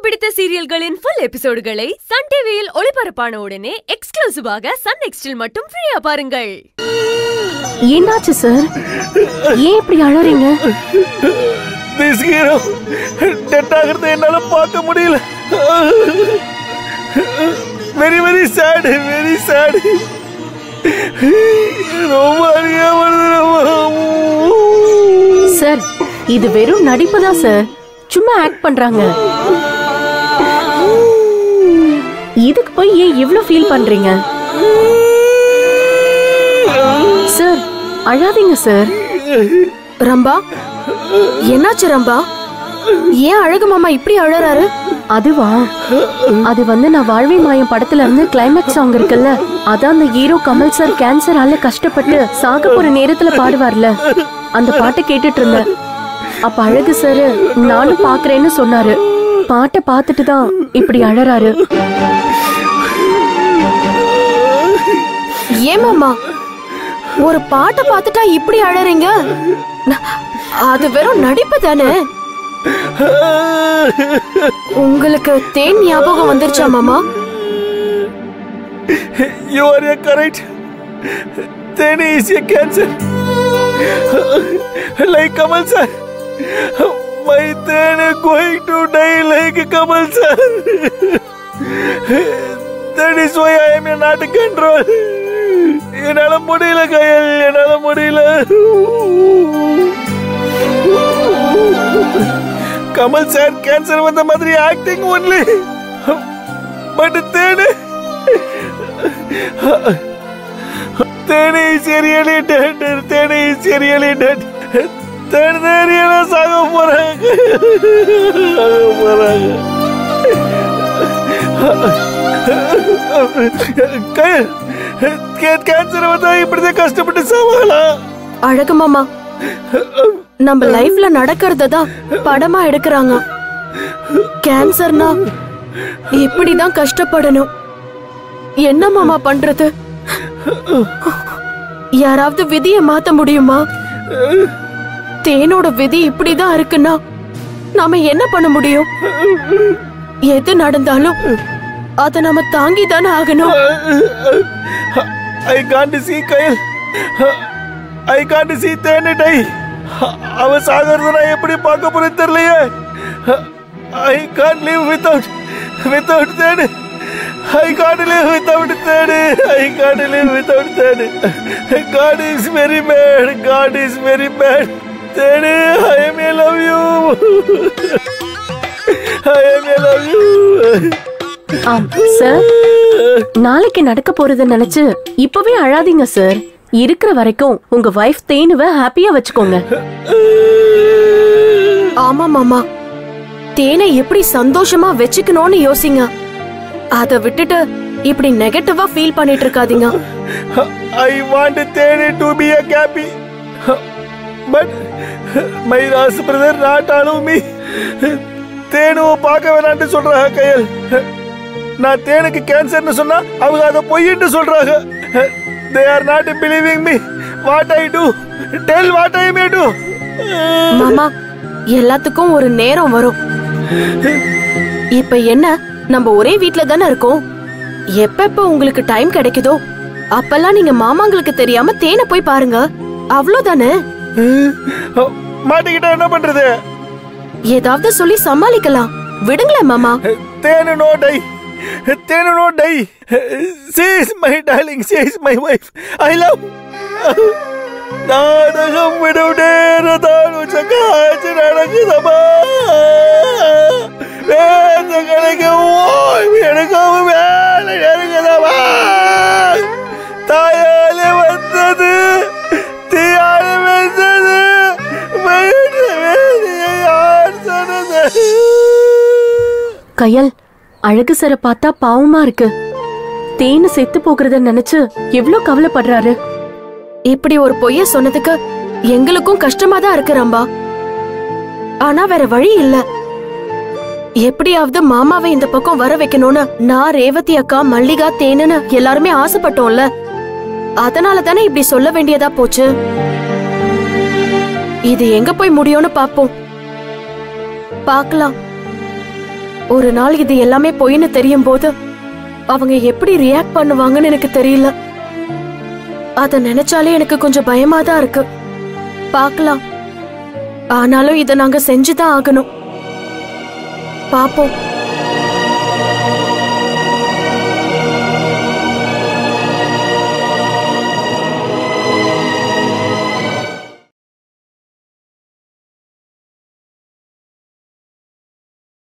பிடித்த சீரியல்களின் full எபிசோடுகளை Sun டிவியில் ஒளிபரப்பான உடனே எக்ஸ்க்ளூசிவாக சன் நெக்ஸ்டில் மட்டும் ஃப்ரீயா பாருங்கள் என்னாச்சு சார் ஏன் இப்படி அழறீங்க திஸ் ஹீரோ டெட் ஆகிறத என்னால பார்க்க முடியல very very sad very sad ரொம்ப அழுகையா வருது ரொம்ப. சார் இது வெறும் நடிப்பு தான் சார் சும்மா ஆக்ட் பண்றாங்க இதுக்கு போய் ஏன் இவ்ளோ ஃபீல் பண்றீங்க சார் அழாதீங்க சார் ரம்பா என்னாச்சு ரம்பா ஏன் அழகு மாமா இப்படி அழறாரு அதுவா அது வந்து நான் வாழ்வை மாயம் படத்துல இருந்து கிளைமேக்ஸ் சாங் இருக்குல்ல அதான் அந்த ஹீரோ கமல் சார் கேன்சரால கஷ்டப்பட்டு சாக போற நேரத்துல பாடுவார்ல அந்த பாட்டை கேட்டுட்டு இருந்தேன் அப்ப அழகு சார் நானும் பாக்குறேன்னு சொன்னாரு பாட்டை பார்த்துட்டு தான் இப்படி அழறாரு ஏன் மாமா ஒரு பாட்டை பார்த்துட்டா இப்படி அழறீங்க ந- அது வெறும் நடிப்பு தானே உங்களுக்கு தேன் ஞாபகம் வந்துருச்சா மாமா You are a correct. Then is a cancer. like Kamal sir. My then going to die like Kamal sir. that is why I am not control. என்னால முடியல கையல் என்னால முடியல கமல் சார் கேன்சர் வந்த மாதிரி ஆக்டிங் ஒன்லி பட் தேடு Theni is really dead. Theni is really dead. Theni தேனியில சாக போறாங்க சாக போறாங்க கே- கே- கேன்சர் வந்தா இப்படிதான் கஷ்டப்பட்டு சாவாங்களா அழகு மாமா நம்ம லைஃப்ல நடக்கிறத தான் படமா எடுக்கிறாங்க கேன்சர்னா இப்படிதான் கஷ்டப்படணும் என்ன மாமா பண்றது யாராவது விதியை மாத்த முடியுமா தேனோட விதி இப்படிதான் இருக்குன்னா நாம என்ன பண்ண முடியும் எது நடந்தாலும் அத நாம தாங்கி தானே ஆகணும் I can't see Kayal I can't see Theni die அவன் சாகிறத நான் எப்படி பார்க்க போறேன் தெரியலையே I can't live without without Thenu I can't live without Thenu I can't live without Thenu God is very bad God is very bad Thenu I may love you I may love you am sir நாளைக்கு நடக்க போறத நினைச்சு இப்பவே அழாதீங்க sir இருக்கிற வரைக்கும் உங்க wife தேனுவ ஹாப்பியா வச்சுக்கோங்க ஆமா மாமா தேனை எப்படி சந்தோஷமா வச்சுக்கணும்னு யோசிங்க அத விட்டுட்டு இப்படி நெகட்டிவா ஃபீல் பண்ணிட்டு இருக்காதீங்க I want Tene to be a happy. But my Ras brother not allow me. தேனு பார்க்க வேணாம்னு சொல்றாங்க கையல் நான் தேனுக்கு கேன்சர்னு சொன்னா அவங்க அதை பொய்ன்னு சொல்றாங்க they are not believing me what I do tell what I may do மாமா எல்லாத்துக்கும் ஒரு நேரம் வரும் இப்ப என்ன நம்ம ஒரே வீட்ல தானே இருக்கோம் எப்பப்ப உங்களுக்கு டைம் கிடைக்குதோ அப்பெல்லாம் நீங்க மாமாங்களுக்கு தெரியாம தேனை போய் பாருங்க அவ்வளவுதானே மாட்டிக்கிட்டா என்ன பண்றது ஏதாவது சொல்லி சமாளிக்கலாம் விடுங்களேன் மாமா Thenu no die Thenu no die she is my darling she is my wife i love நாடகம் விடும் நேரதான் காட்சி நடக்குதமா வேத கிடைக்க ஓய்வு எடுக்கவும் வேலை எடுக்குதமா தாயாலே வந்தது தீயாலே வந்தது வயிற்று வேலையை யார் சொன்னது கயல் அழகு சார பார்த்தா பாவமா இருக்கு தேனு செத்து போகிறத நினைச்சு எவ்ளோ கவலைப்படுறாரு இப்படி ஒரு பொய்ய சொன்னதுக்கு எங்களுக்கும் கஷ்டமா தான் இருக்கு ரம்பா ஆனா வேற வழி இல்ல எப்படியாவது மாமாவை இந்த பக்கம் வர வைக்கணும்னு நான் ரேவதி அக்கா மல்லிகா தேனுன்னு எல்லாருமே ஆசைப்பட்டோம்ல அதனால தானே இப்படி சொல்ல வேண்டியதா போச்சு இது எங்க போய் முடியும்னு பாப்போம் பார்க்கலாம் ஒரு நாள் இது எல்லாமே பொய்ன்னு தெரியும் போது அவங்க எப்படி ரியாக்ட் பண்ணுவாங்கன்னு எனக்கு தெரியல அத நினைச்சாலே எனக்கு கொஞ்சம் பயமா தான் இருக்கு பார்க்கலாம் ஆனாலும் இத நாங்க செஞ்சுதான் ஆகணும் பாப்போம்